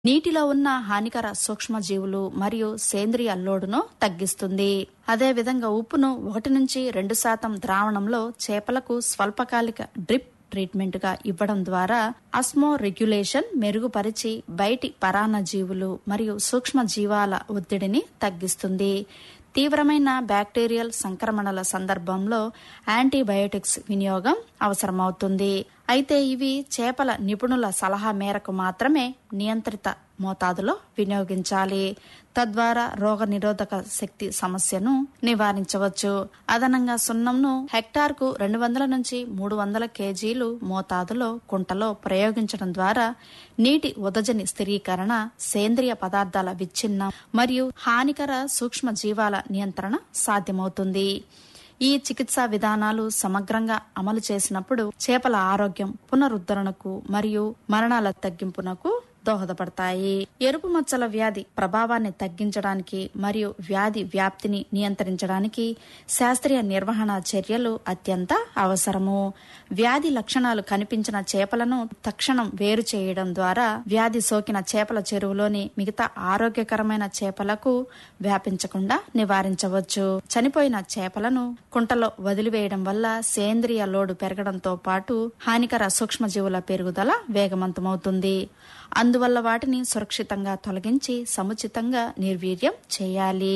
నీటిలో ఉన్న హానికర సూక్ష్మజీవులు మరియు సేంద్రియ లోడును తగ్గిస్తుంది అదేవిధంగా ఉప్పును ఒకటి నుంచి రెండు శాతం ద్రావణంలో చేపలకు స్వల్పకాలిక డ్రిప్ ట్రీట్మెంట్ గా ఇవ్వడం ద్వారా అస్మో రెగ్యులేషన్ మెరుగుపరిచి బయటి పరాన్నజీవులు మరియు సూక్ష్మ జీవాల ఒత్తిడిని తగ్గిస్తుంది తీవ్రమైన బ్యాక్టీరియల్ సంక్రమణల సందర్భంలో యాంటీబయోటిక్స్ వినియోగం అవసరమవుతుంది అయితే ఇవి చేపల నిపుణుల సలహా మేరకు మాత్రమే నియంత్రిత మోతాదులో వినియోగించాలి తద్వారా రోగ నిరోధక శక్తి సమస్యను నివారించవచ్చు అదనంగా సున్నంను హెక్టార్కు రెండు వందల నుంచి మూడు వందల కేజీలు మోతాదులో కుంటలో ప్రయోగించడం ద్వారా నీటి ఉదజని స్థిరీకరణ సేంద్రియ పదార్థాల విచ్ఛిన్నం మరియు హానికర సూక్ష్మ జీవాల నియంత్రణ సాధ్యమవుతుంది ఈ చికిత్సా విధానాలు సమగ్రంగా అమలు చేసినప్పుడు చేపల ఆరోగ్యం పునరుద్ధరణకు మరియు మరణాల తగ్గింపునకు దోహదపడతాయి ఎరుపు మచ్చల వ్యాధి ప్రభావాన్ని తగ్గించడానికి మరియు వ్యాధి వ్యాప్తిని నియంత్రించడానికి శాస్త్రీయ నిర్వహణ చర్యలు అత్యంత అవసరము వ్యాధి లక్షణాలు కనిపించిన చేపలను తక్షణం వేరు చేయడం ద్వారా వ్యాధి సోకిన చేపల చెరువులోని మిగతా ఆరోగ్యకరమైన చేపలకు వ్యాపించకుండా నివారించవచ్చు చనిపోయిన చేపలను కుంటలో వదిలివేయడం వల్ల సేంద్రియ లోడు పెరగడంతో పాటు హానికర సూక్ష్మజీవుల పెరుగుదల వేగవంతమవుతుంది అందువల్ల వాటిని సురక్షితంగా తొలగించి సముచితంగా నిర్వీర్యం చేయాలి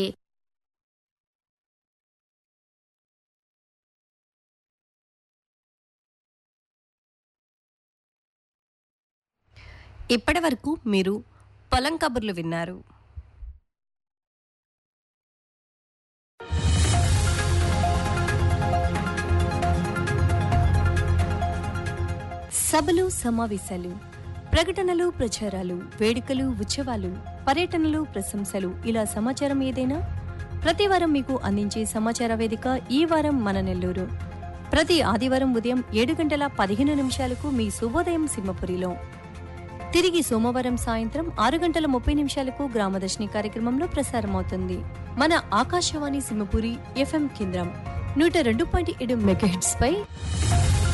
ఇప్పటి వరకు మీరు పొలం కబుర్లు విన్నారు సభలు సమావేశాలు ప్రకటనలు ప్రచారాలు వేడుకలు ఉత్సవాలు పర్యటనలు ప్రశంసలు ఇలా సమాచారం ఏదైనా ప్రతి వారం మీకు అందించే సమాచార వేదిక ఈ వారం మన నెల్లూరు ప్రతి ఆదివారం ఉదయం ఏడు గంటల పదిహేను నిమిషాలకు మీ శుభోదయం సింహపురిలో తిరిగి సోమవారం సాయంత్రం ఆరు గంటల ముప్పై నిమిషాలకు గ్రామదర్శిని కార్యక్రమంలో ప్రసారమవుతుంది మన ఆకాశవాణి సింహపురి ఎఫ్ఎం కేంద్రం నూట రెండు పాయింట్ ఏడు మెగాహిట్స్ పై